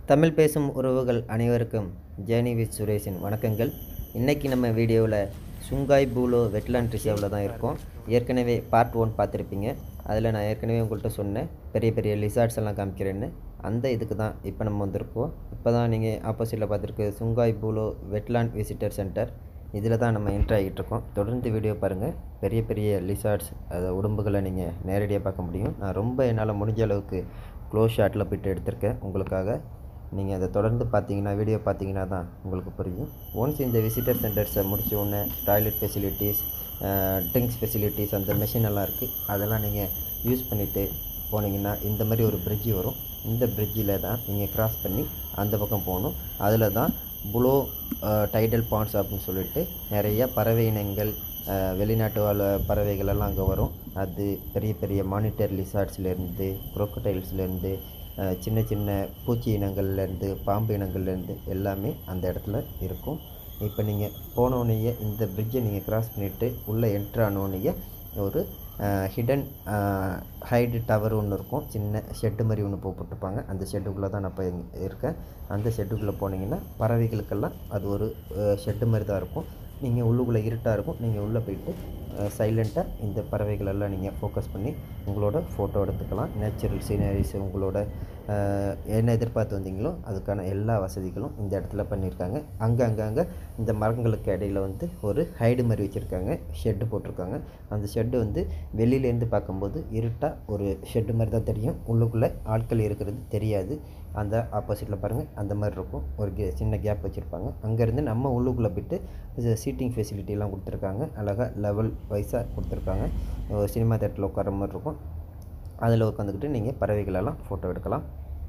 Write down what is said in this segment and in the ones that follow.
தமிழ் பேசும் உறவுகள் அனைவருக்கும் ஜேர்னி வித் சுரேஷின் வணக்கங்கள் இன்றைக்கி நம்ம வீடியோவில் சுங்காய் பூலோ வெட்லாண்ட் ரிசர்வில் தான் இருக்கோம் ஏற்கனவே பார்ட் ஒன் பார்த்துருப்பீங்க அதில் நான் ஏற்கனவே உங்கள்கிட்ட சொன்னேன் பெரிய பெரிய லிசார்ட்ஸ் எல்லாம் காமிக்கிறேன்னு அந்த இதுக்கு தான் இப்போ நம்ம வந்திருக்கோம் இப்போ தான் நீங்கள் ஆப்போசிட்டில் பார்த்துருக்கு Sungei Buloh wetland visitor centre இதில் தான் நம்ம என்ட்ரு ஆகிட்டு இருக்கோம் தொடர்ந்து வீடியோ பாருங்கள் பெரிய பெரிய லிசார்ட்ஸ் அதை உடம்புகளை நீங்கள் நேரடியாக பார்க்க முடியும் நான் ரொம்ப என்னால் முடிஞ்ச அளவுக்கு க்ளோஸ் ஷாட்டில் போயிட்டு எடுத்திருக்கேன் உங்களுக்காக நீங்கள் அதை தொடர்ந்து பார்த்தீங்கன்னா வீடியோ பார்த்தீங்கன்னா தான் உங்களுக்கு புரியும் ஒன்ஸ் இந்த விசிட்டர் சென்டர்ஸை முடிச்ச உடனே டாய்லெட் ஃபெசிலிட்டிஸ் ட்ரிங்க்ஸ் ஃபெசிலிட்டிஸ் அந்த மெஷின் எல்லாம் இருக்குது அதெல்லாம் நீங்கள் யூஸ் பண்ணிவிட்டு போனீங்கன்னா இந்த மாதிரி ஒரு பிரிட்ஜ் வரும் இந்த பிரிட்ஜில் தான் நீங்கள் கிராஸ் பண்ணி அந்த பக்கம் போகணும் அதில் தான் புளோ டைடல் பாண்ட்ஸ் அப்படின்னு சொல்லிட்டு நிறைய பறவை இனங்கள் அஹ், வெளிநாட்டு வாழ் பறவைகள் எல்லாம் அங்கே வரும் அது பெரிய பெரிய மானிட்டர் லிசார்ட்ஸ்லேருந்து குரோக்கடைல்ஸ்லேருந்து சின்ன சின்ன பூச்சி இனங்கள்லேருந்து பாம்பு இனங்கள்லேருந்து எல்லாமே அந்த இடத்துல இருக்கும் இப்போ நீங்கள் போனோடனேயே இந்த பிரிட்ஜை நீங்கள் கிராஸ் பண்ணிவிட்டு உள்ளே என்ட்ரு ஆனோடனேயே ஒரு ஹிடன் ஹைடு டவர் ஒன்று இருக்கும் சின்ன ஷெட்டு மாதிரி ஒன்று போட்டுருப்பாங்க அந்த ஷெட்டுக்குள்ளே தான் நான் இப்போ இருக்கேன் அந்த ஷெட்டுக்குள்ளே போனீங்கன்னா பறவைகளுக்கெல்லாம் அது ஒரு ஷெட்டு மாதிரி தான் இருக்கும் நீங்கள் உள்ளுக்குள்ளே இருட்டாக இருக்கும் நீங்கள் உள்ளே போயிட்டு சைலண்ட்டாக இந்த பறவைகளெல்லாம் நீங்கள் ஃபோக்கஸ் பண்ணி உங்களோட ஃபோட்டோ எடுத்துக்கலாம் நேச்சுரல் சீனரிஸ் உங்களோட அஹ், என்ன எதிர்பார்த்து வந்தீங்களோ அதுக்கான எல்லா வசதிகளும் இந்த இடத்துல பண்ணியிருக்காங்க அங்கே அங்கங்கே இந்த மரங்களுக்கு இடையில வந்து ஒரு ஹைடு மாதிரி வச்சுருக்காங்க ஷெட்டு போட்டிருக்காங்க அந்த ஷெட்டு வந்து வெளியிலேருந்து பார்க்கும்போது இருட்டாக ஒரு ஷெட்டு மாதிரி தான் தெரியும் உள்ளுக்குள்ளே ஆட்கள் இருக்கிறது தெரியாது அந்த ஆப்போசிட்டில் பாருங்கள் அந்த மாதிரி இருக்கும் ஒரு கே சின்ன கேப் வச்சுருப்பாங்க அங்கேருந்து நம்ம உள்ளுக்குள்ளே போயிட்டு சீட்டிங் ஃபெசிலிட்டிலாம் கொடுத்துருக்காங்க அழகாக லெவல் வைஸாக கொடுத்துருக்காங்க ஒரு சினிமா தேட்டரில் உட்கார மாதிரி இருக்கும் அதில் உட்காந்துக்கிட்டு நீங்கள் பறவைகளெல்லாம் ஃபோட்டோ எடுக்கலாம்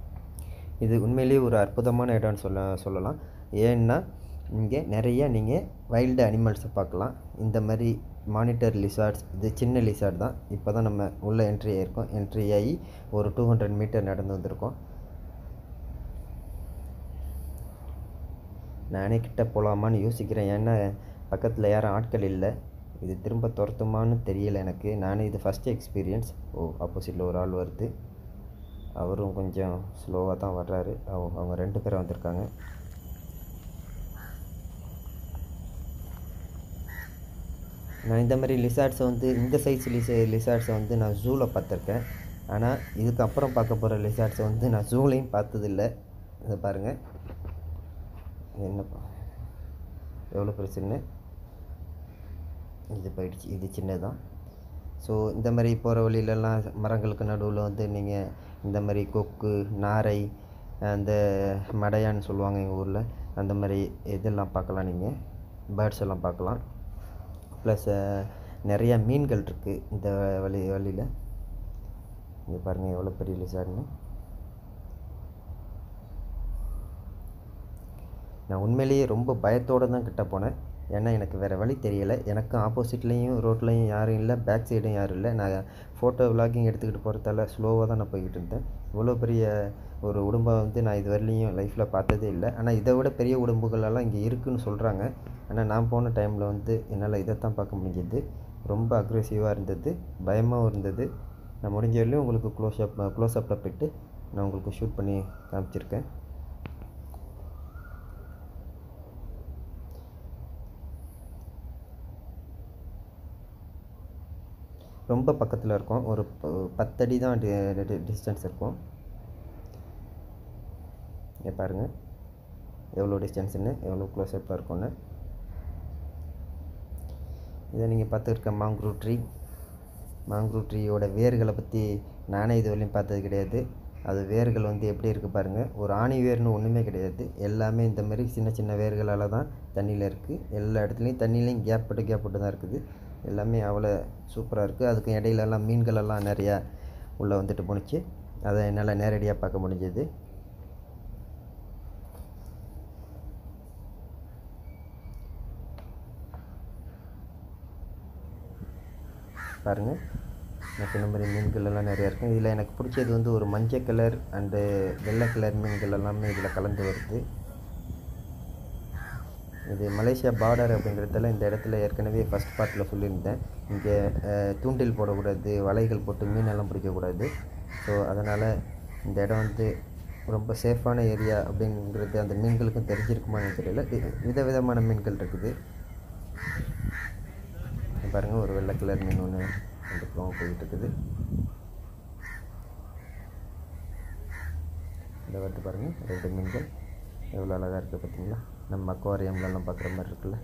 இது உண்மையிலேயே ஒரு அற்புதமான இடம்னு சொல்ல சொல்லலாம் ஏன்னா இங்கே நிறைய நீங்கள் வைல்டு அனிமல்ஸை பார்க்கலாம் இந்த மாதிரி மானிட்டர் லிசார்ட்ஸ் இது சின்ன லிசார்ட் தான் இப்போ தான் நம்ம உள்ளே என்ட்ரி ஆகிருக்கோம் என்ட்ரி ஆகி ஒரு டூ ஹண்ட்ரட் மீட்டர் நடந்து வந்திருக்கோம் நானே கிட்ட போகலாமான்னு யோசிக்கிறேன் ஏன்னா பக்கத்தில் யாரும் ஆட்கள் இல்லை இது திரும்ப துரத்துமான்னு தெரியல எனக்கு நானே இது ஃபஸ்ட்டு எக்ஸ்பீரியன்ஸ் ஓ ஆப்போசிட்டில் ஒரு ஆள் வருது அவரும் கொஞ்சம் ஸ்லோவாக தான் வர்றாரு அவங்க அவங்க ரெண்டு பேரும் வந்திருக்காங்க நான் இந்த மாதிரி லிசார்ட்ஸை வந்து இந்த சைஸ் லிச லிசார்ட்ஸை வந்து நான் ஜூவில் பார்த்துருக்கேன் ஆனால் இதுக்கப்புறம் பார்க்க போகிற லிசார்ட்ஸை வந்து நான் ஜூலையும் பார்த்ததில்ல இதை பாருங்கள் என்னப்பா எவ்வளோ பிரச்சனை இது போயிடுச்சு இது சின்னதான் ஸோ இந்த மாதிரி போகிற வழியிலலாம் மரங்களுக்கு நடுவில் வந்து நீங்கள் இந்த மாதிரி கொக்கு நாரை அந்த மடையான்னு சொல்லுவாங்க எங்கள் ஊரில் அந்த மாதிரி இதெல்லாம் பார்க்கலாம் நீங்கள் பேர்ட்ஸ் எல்லாம் பார்க்கலாம் ப்ளஸ் நிறையா மீன்கள் இருக்குது இந்த வழி வழியில் இங்கே பாருங்கள் எவ்வளோ பெரிய லிசார்ட்னு நான் உண்மையிலேயே ரொம்ப பயத்தோடு தான் கிட்ட போனேன் ஏன்னா எனக்கு வேறு வழி தெரியலை எனக்கும் ஆப்போசிட்லேயும் ரோட்லேயும் யாரும் இல்லை பேக் சைடும் யாரும் இல்லை நான் ஃபோட்டோ விலாகிங் எடுத்துக்கிட்டு போகிறதால ஸ்லோவாக தான் நான் போய்கிட்டு இருந்தேன் இவ்வளோ பெரிய ஒரு உடம்பை வந்து நான் இது வரலையும் லைஃப்பில் பார்த்ததே இல்லை ஆனால் இதை விட பெரிய உடம்புகளெல்லாம் இங்கே இருக்குதுன்னு சொல்கிறாங்க ஆனால் நான் போன டைமில் வந்து என்னால் இதை தான் பார்க்க முடிஞ்சது ரொம்ப அக்ரெசிவாக இருந்தது பயமாகவும் இருந்தது நான் முடிஞ்ச வரையிலும் உங்களுக்கு க்ளோஸ் அப் க்ளோஸ் அப்பில் போயிட்டு நான் உங்களுக்கு ஷூட் பண்ணி காமிச்சிருக்கேன் ரொம்ப பக்கத்தில் இருக்கும் ஒரு ப- பத்தடி தான் டிஸ்டன்ஸ் இருக்கும் இங்கே பாருங்கள் எவ்வளோ டிஸ்டன்ஸ்னு எவ்வளோ க்ளோஸ் அப்பில் இருக்கும்னு இதை நீங்கள் பார்த்துருக்க மாங்க்ரூவ் ட்ரீ மாங்க்ரூவ் ட்ரீயோட வேர்களை பற்றி நானே இது வரையும் பார்த்தது கிடையாது அது வேர்கள் வந்து எப்படி இருக்குது பாருங்கள் ஒரு ஆணி வேர்னு ஒன்றுமே கிடையாது எல்லாமே இந்த மாதிரி சின்ன சின்ன வேர்களால் தான் தண்ணியில் இருக்குது எல்லா இடத்துலையும் தண்ணியிலையும் கேப் போட்டு கேப் போட்டு தான் இருக்குது எல்லாமே அவ்வளோ சூப்பராக இருக்குது அதுக்கு இடையிலலாம் மீன்கள் எல்லாம் நிறையா உள்ளே வந்துட்டு போணுச்சு அதை என்னால் நேரடியாக பார்க்க முடிஞ்சது பாருங்கள் நான் சொன்ன மாதிரி மீன்கள் எல்லாம் நிறையா இருக்கும் இதில் எனக்கு பிடிச்சது வந்து ஒரு மஞ்சள் கலர் அண்டு வெள்ளை கலர் மீன்கள் எல்லாமே இதில் கலந்து வருது இது மலேசியா பார்டர் அப்படிங்கிறதால இந்த இடத்துல ஏற்கனவே ஃபஸ்ட் பார்ட்டில் சொல்லியிருந்தேன் இங்கே அஹ், தூண்டில் போடக்கூடாது வலைகள் போட்டு மீனெல்லாம் பிடிக்கக்கூடாது ஸோ அதனால் இந்த இடம் வந்து ரொம்ப சேஃபான ஏரியா அப்படிங்கிறது அந்த மீன்களுக்கும் தெரிஞ்சிருக்குமான்னு தெரியல வி- விதவிதமான மீன்கள் இருக்குது இங்க பாருங்க ஒரு வெள்ளை கலர் மீன் ஒன்று அந்த பக்கம் போயிட்டு இருக்குது இந்த வாட்டி பாருங்கள் ரெண்டு மீன்கள் எவ்வளோ அழகாக இருக்குது பார்த்தீங்களா நம்ம அக்வாரியம்லலாம் பார்க்குற மாதிரி இருக்குல்ல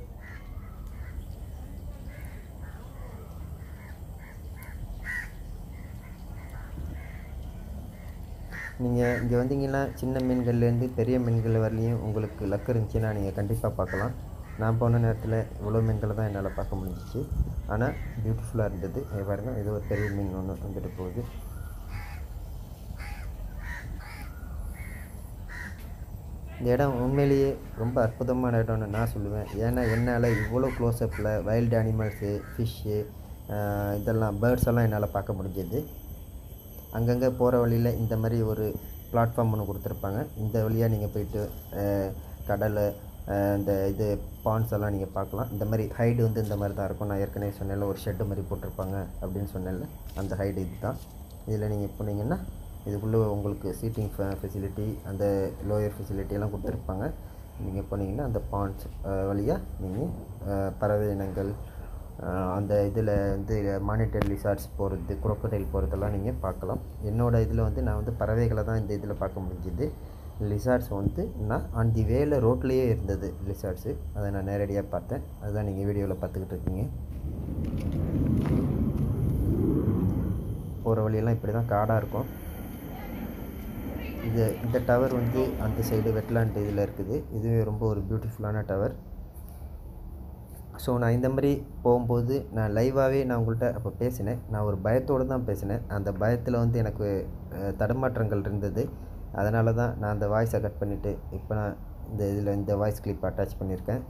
நீங்கள் இங்கே வந்தீங்கன்னா சின்ன மீன்கள்லேருந்து பெரிய மீன்கள் வரலையும் உங்களுக்கு லக் இருந்துச்சுன்னா நீங்கள் கண்டிப்பாக பார்க்கலாம் நான் போன நேரத்தில் இவ்வளோ மீன்களை தான் என்னால் பார்க்க முடிஞ்சிச்சு ஆனால் பியூட்டிஃபுல்லாக இருந்தது இங்க பாருங்க இது ஒரு பெரிய மீன் ஒன்று வந்துட்டு போகுது இந்த இடம் உண்மையிலேயே ரொம்ப அற்புதமான இடம்னு நான் சொல்லுவேன் ஏன்னா என்னால் இவ்வளோ க்ளோஸ்அப்பில் வைல்டு அனிமல்ஸு ஃபிஷ்ஷு இதெல்லாம் பேர்ட்ஸ் எல்லாம் என்னால் பார்க்க முடிஞ்சது அங்கங்கே போகிற வழியில் இந்த மாதிரி ஒரு பிளாட்ஃபார்ம் ஒன்று கொடுத்துருப்பாங்க இந்த வழியாக நீங்கள் போயிட்டு அஹ், கடலை அஹ், இந்த இது பாண்ட்ஸ் எல்லாம் நீங்கள் பார்க்கலாம் இந்த மாதிரி ஹைடு வந்து இந்த மாதிரி தான் இருக்கும் நான் ஏற்கனவே சொன்னேன்ல ஒரு ஷெட்டு மாதிரி போட்டிருப்பாங்க அப்படின்னு சொன்னேன்ல அந்த ஹைடு இது தான் இதில் நீங்கள் போனீங்கன்னா இதுக்குள்ளே உங்களுக்கு சீட்டிங் ஃபெசிலிட்டி அந்த லோயர் ஃபெசிலிட்டி எல்லாம் கொடுத்துருப்பாங்க நீங்கள் போனீங்கன்னா அந்த பாண்ட்ஸ் வழியாக நீங்கள் பறவை இனங்கள் அஹ், அந்த இதில் வந்து மானிட்டர் லிசார்ட்ஸ் போகிறது குரோக்கடைல் போகிறதெல்லாம் நீங்கள் பார்க்கலாம் என்னோடய இதில் வந்து நான் வந்து பறவைகளை தான் இந்த இதில் பார்க்க முடிஞ்சுது லிசார்ட்ஸ் வந்து நான் ஆன் தி வேல ரோட்லேயே இருந்தது லிசார்ட்ஸு அதை நான் நேரடியாக பார்த்தேன் அதுதான் நீங்கள் வீடியோவில் பார்த்துக்கிட்டு இருக்கீங்க போகிற வழியெல்லாம் இப்படி தான் காடாக இருக்கும் இது இந்த டவர் வந்து அந்த சைடு வெட்லாண்ட் இதில் இருக்குது இது ரொம்ப ஒரு பியூட்டிஃபுல்லான டவர் ஸோ நான் இந்த மாதிரி போகும்போது நான் லைவாகவே நான் உங்கள்கிட்ட அப்போ பேசினேன் நான் ஒரு பயத்தோடு தான் பேசினேன் அந்த பயத்தில் வந்து எனக்கு அஹ், தடுமாற்றங்கள் இருந்தது அதனால தான் நான் அந்த வாய்ஸை கட் பண்ணிவிட்டு இப்போ நான் இந்த இதில் இந்த வாய்ஸ் கிளிப் அட்டாச் பண்ணியிருக்கேன்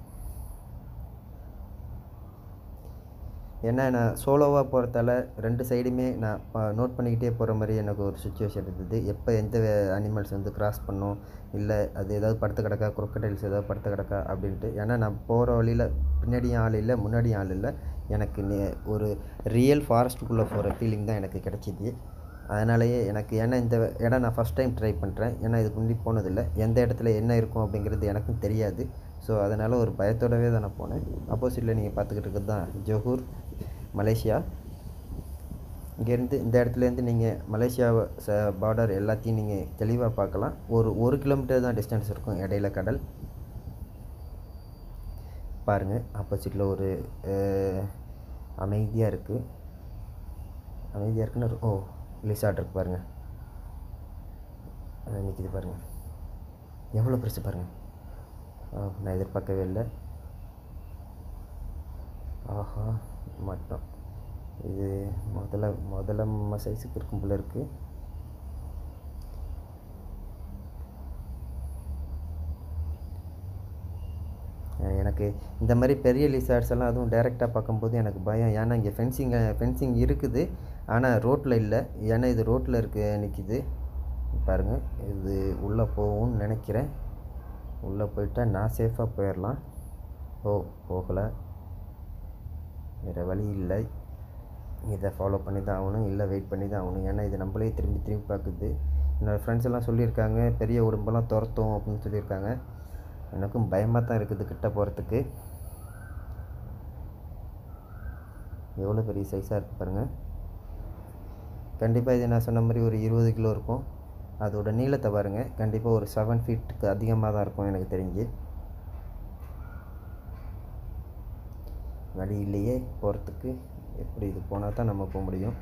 ஏன்னா நான் சோலோவாக போகிறதால ரெண்டு சைடுமே நான் நோட் பண்ணிக்கிட்டே போகிற மாதிரி எனக்கு ஒரு சுச்சுவேஷன் இருந்தது எப்போ எந்த அனிமல்ஸ் வந்து கிராஸ் பண்ணும் இல்லை அது ஏதாவது படுத்து கிடக்கா குரோக்கடைல்ஸ் ஏதாவது படுத்து கிடக்கா அப்படின்ட்டு ஏன்னா நான் போகிற வழியில் பின்னாடியும் ஆள் இல்லை முன்னாடியும் ஆள் இல்லை எனக்கு நே- ஒரு ரியல் ஃபாரஸ்ட்டுக்குள்ளே போகிற ஃபீலிங் தான் எனக்கு கிடச்சிது அதனாலேயே எனக்கு ஏன்னா இந்த இடம் நான் ஃபஸ்ட் டைம் ட்ரை பண்ணுறேன் ஏன்னா இதுக்கு முன்னாடி போனதில்லை எந்த இடத்துல என்ன இருக்கும் அப்படிங்கிறது எனக்கும் தெரியாது ஸோ அதனால் ஒரு பயத்தோடவே தான் நான் போனேன் ஆப்போசிட்டில் நீங்கள் பார்த்துக்கிட்டு இருக்கிறது தான் ஜொஹூர் மலேசியா இங்கேருந்து இந்த இடத்துலேருந்து நீங்கள் மலேசியா ச பார்டர் எல்லாத்தையும் நீங்கள் தெளிவாக பார்க்கலாம் ஒரு ஒரு கிலோமீட்டர் தான் டிஸ்டன்ஸ் இருக்கும் இடையில கடல் பாருங்கள் ஆப்போசிட்டில் ஒரு அமைதியாக இருக்குது அமைதியாக இருக்குன்னு ஒரு- ஓ லிசார்ட் இருக்கு பாருங்கள் அது நிற்கிது பாருங்கள் எவ்வளோ பெருசு பாருங்கள் ஆ நான் எதிர்பார்க்கவே இல்லை ஆஹா மட்டும் இது முதல்ல முதல்ல சைஸுக்கு இருக்கும் போல இருக்குது அஹ் எனக்கு இந்த மாதிரி பெரிய லிசார்ட்ஸ் எல்லாம் அதுவும் டைரெக்டாக பார்க்கும்போது எனக்கு பயம் ஏன்னா இங்கே ஃபென்சிங் ஃபென்சிங் இருக்குது ஆனால் ரோட்டில் இல்லை ஏன்னா இது ரோட்டில் இருக்க நிற்கிது பாருங்கள் இது உள்ளே போகும்னு நினைக்கிறேன் உள்ளே போயிட்டா நான் சேஃபாக போயிடலாம் ஓ போகலை வேறு வழி இல்லை இதை ஃபாலோ பண்ணி தான் ஆகணும் இல்லை வெயிட் பண்ணி தான் ஆகணும் ஏன்னா இது நம்மளே திரும்பி திரும்பி பார்க்குது என்னோடய ஃப்ரெண்ட்ஸ் எல்லாம் சொல்லியிருக்காங்க பெரிய உடம்பெல்லாம் துரத்தும் அப்படின்னு சொல்லியிருக்காங்க எனக்கும் பயமாக தான் இருக்குது கிட்ட போகிறதுக்கு எவ்வளோ பெரிய சைஸாக இருக்கு பாருங்கள் கண்டிப்பாக இது நான் சொன்ன மாதிரி ஒரு இருபது கிலோ இருக்கும் அதோட நீளத்தை பாருங்கள் கண்டிப்பாக ஒரு செவன் ஃபீட்டுக்கு அதிகமாக தான் இருக்கும் எனக்கு தெரிஞ்சு வழி இல்லையே போகிறதுக்கு எப்படி இது போனால் தான் நம்ம போக முடியும்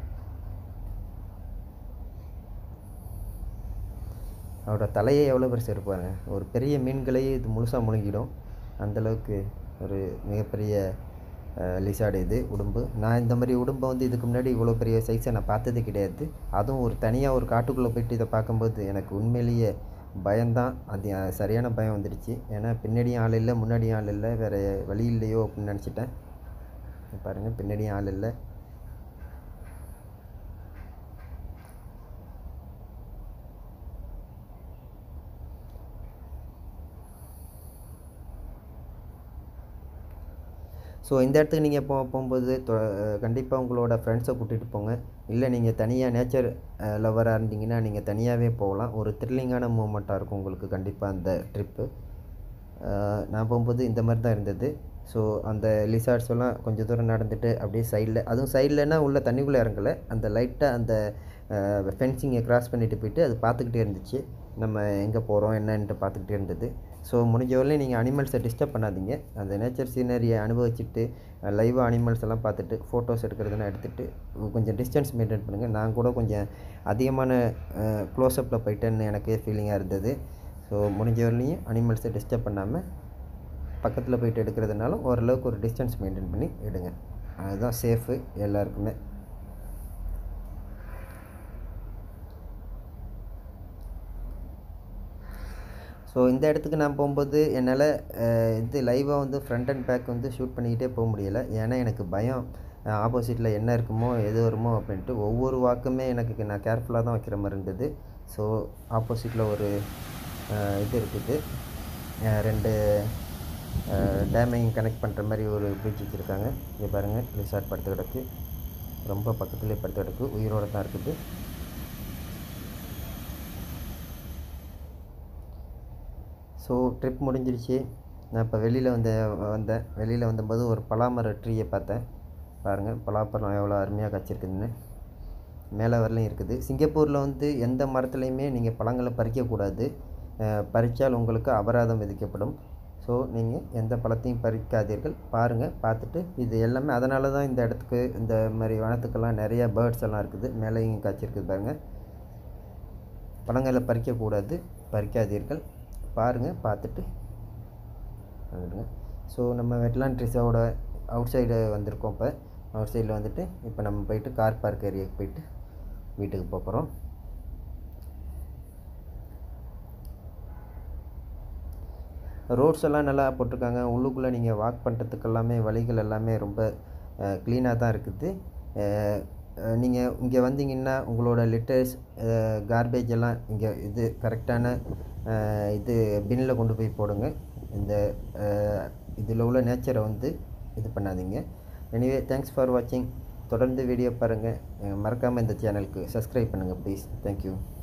அவரோட தலையே எவ்வளோ பெருசு இருப்பாங்க ஒரு பெரிய மீன்களையே இது முழுசாக முழுங்கிடும் அந்தளவுக்கு ஒரு மிகப்பெரிய லிசார்டு இது உடும்பு நான் இந்த மாதிரி உடும்பை வந்து இதுக்கு முன்னாடி இவ்வளோ பெரிய சைஸை நான் பார்த்ததே கிடையாது அதுவும் ஒரு தனியாக ஒரு காட்டுக்குள்ளே போயிட்டு இதை பார்க்கும்போது எனக்கு உண்மையிலேயே பயம்தான் அது அஹ், சரியான பயம் வந்துடுச்சு ஏன்னா பின்னாடியும் ஆள் இல்லை முன்னாடியும் ஆள் இல்லை வேறு வழி இல்லையோ அப்படின்னு நினச்சிட்டேன் பாருங்கள் பின்னாடியும் ஆள் இல்லை ஸோ இந்த இடத்துக்கு நீங்கள் போ போகும்போது கண்டிப்பாக உங்களோட ஃப்ரெண்ட்ஸை கூட்டிகிட்டு போங்க இல்லை நீங்கள் தனியாக நேச்சர் லவராக இருந்தீங்கன்னா நீங்கள் தனியாகவே போகலாம் ஒரு த்ரில்லிங்கான மூமெண்ட்டாக இருக்கும் உங்களுக்கு கண்டிப்பாக அந்த ட்ரிப்பு நான் போகும்போது இந்த மாதிரி தான் இருந்தது ஸோ அந்த லிசார்ட்ஸ் எல்லாம் கொஞ்சம் தூரம் நடந்துட்டு அப்படியே சைடில் அதுவும் சைட்லனா உள்ள தண்ணிக்குள்ளே இறங்கலை அந்த லைட்டாக அந்த ஃபென்சிங்கை கிராஸ் பண்ணிட்டு போயிட்டு அது பார்த்துக்கிட்டே இருந்துச்சு நம்ம எங்கே போகிறோம் என்னன்ட்டு பார்த்துக்கிட்டே இருந்தது ஸோ முடிஞ்ச வரையிலும் நீங்கள் அனிமல்ஸை டிஸ்டர்ப் பண்ணாதீங்க அந்த நேச்சர் சீனரியை அனுபவிச்சுட்டு லைவாக அனிமல்ஸ் எல்லாம் பார்த்துட்டு ஃபோட்டோஸ் எடுக்கிறதுனா எடுத்துகிட்டு கொஞ்சம் டிஸ்டன்ஸ் மெயின்டைன் பண்ணுங்கள் நான் கூட கொஞ்சம் அதிகமான க்ளோஸ்அப்பில் போயிட்டேன்னு எனக்கே ஃபீலிங்காக இருந்தது ஸோ முடிஞ்ச வரலையும் அனிமல்ஸை டிஸ்டர்ப் பண்ணாமல் பக்கத்தில் போயிட்டு எடுக்கிறதுனால ஓரளவுக்கு ஒரு டிஸ்டன்ஸ் மெயின்டைன் பண்ணி எடுங்க அதுதான் சேஃபு எல்லாருக்குமே ஸோ இந்த இடத்துக்கு நான் போகும்போது என்னால் இது லைவாக வந்து ஃப்ரண்ட் அண்ட் பேக் வந்து ஷூட் பண்ணிக்கிட்டே போக முடியலை ஏன்னா எனக்கு பயம் ஆப்போசிட்டில் என்ன இருக்குமோ எது வருமோ அப்படின்ட்டு ஒவ்வொரு வாக்குமே எனக்கு நான் கேர்ஃபுல்லாக தான் வைக்கிற மாதிரி இருந்தது ஸோ ஆப்போசிட்டில் ஒரு இது இருக்குது ரெண்டு டேமையும் கனெக்ட் பண்ணுற மாதிரி ஒரு பிரிட்ஜ் வச்சுருக்காங்க இங்கே பாருங்கள் ரிசார்ட் படுத்து கிடக்கு ரொம்ப பக்கத்துலேயே படுத்து கிடக்கு உயிரோடு தான் இருக்குது ஸோ ட்ரிப் முடிஞ்சிருச்சு நான் இப்போ வெளியில் வந்த வந்தேன் வெளியில் வந்தபோது ஒரு பலாமர ட்ரீயை பார்த்தேன் பாருங்கள் பலாப்பழம் எவ்வளோ அருமையாக காய்ச்சிருக்குதுன்னு மேலே வரலையும் இருக்குது சிங்கப்பூரில் வந்து எந்த மரத்துலையுமே நீங்கள் பழங்களை பறிக்கக்கூடாது பறித்தால் உங்களுக்கு அபராதம் விதிக்கப்படும் ஸோ நீங்கள் எந்த பழத்தையும் பறிக்காதீர்கள் பாருங்கள் பார்த்துட்டு இது எல்லாமே அதனால தான் இந்த இடத்துக்கு இந்த மாதிரி வனத்துக்கெல்லாம் நிறையா பேர்ட்ஸ் எல்லாம் இருக்குது மேலேயும் காய்ச்சிருக்குது பாருங்கள் பழங்களை பறிக்கக்கூடாது பறிக்காதீர்கள் பாருங்கள் பார்த்துட்டு வந்துடுங்க ஸோ நம்ம வெட்லாண்ட் ரிசாவோட அவுட் சைடு வந்திருக்கோம் இப்போ அவுட் சைடில் வந்துட்டு இப்போ நம்ம போயிட்டு கார் பார்க் ஏரியாவுக்கு போயிட்டு வீட்டுக்கு போகிறோம் ரோட்ஸ் எல்லாம் நல்லா போட்டிருக்காங்க உள்ளுக்குள்ளே நீங்கள் வாக் பண்ணுறதுக்கு எல்லாமே வழிகள் எல்லாமே ரொம்ப க்ளீனாக தான் இருக்குது நீங்கள் இங்கே வந்தீங்கன்னா உங்களோட லிட்டர்ஸ் கார்பேஜ் எல்லாம் இங்கே இது கரெக்டான இது பின்னில் கொண்டு போய் போடுங்க இந்த இதில் உள்ள நேச்சரை வந்து இது பண்ணாதீங்க எனிவே தேங்க்ஸ் ஃபார் வாட்சிங் தொடர்ந்து வீடியோ பாருங்கள் மறக்காமல் இந்த சேனலுக்கு சப்ஸ்கிரைப் பண்ணுங்கள் ப்ளீஸ் தேங்க்யூ